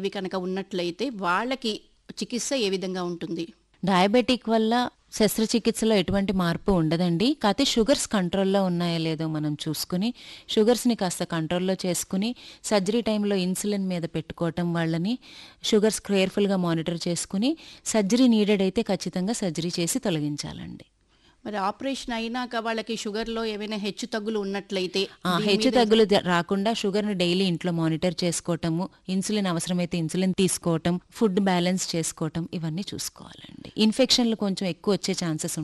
ఇవి కనుక ఉన్నట్లయితే వాళ్ళకి చికిత్స ఏ విధంగా ఉంటుంది డయాబెటిక్ వల్ల శస్త్రచికిత్సలో ఎటువంటి మార్పు ఉండదండి కాకపోతే షుగర్స్ కంట్రోల్లో ఉన్నాయో లేదో మనం చూసుకుని షుగర్స్ని కాస్త కంట్రోల్లో చేసుకుని సర్జరీ టైంలో ఇన్సులిన్ మీద పెట్టుకోవటం వాళ్ళని షుగర్స్ కేర్ఫుల్గా మానిటర్ చేసుకుని సర్జరీ నీడెడ్ అయితే ఖచ్చితంగా సర్జరీ చేసి తొలగించాలండి మరి ఆపరేషన్ అయినాక వాళ్ళకి షుగర్లో ఏమైనా హెచ్చు తగ్గులు ఉన్నట్లయితే ఆ, దీని హెచ్చు మీద- తగ్గులు ద- రాకుండా షుగర్ని డైలీ ఇంట్లో మానిటర్ చేసుకోవటము ఇన్సులిన్ అవసరమైతే ఇన్సులిన్ తీసుకోవటం ఫుడ్ బ్యాలెన్స్ చేసుకోవటం ఇవన్నీ చూసుకోవాలండి ఇన్ఫెక్షన్లు కొంచెం ఎక్కువ వచ్చే ఛాన్సెస్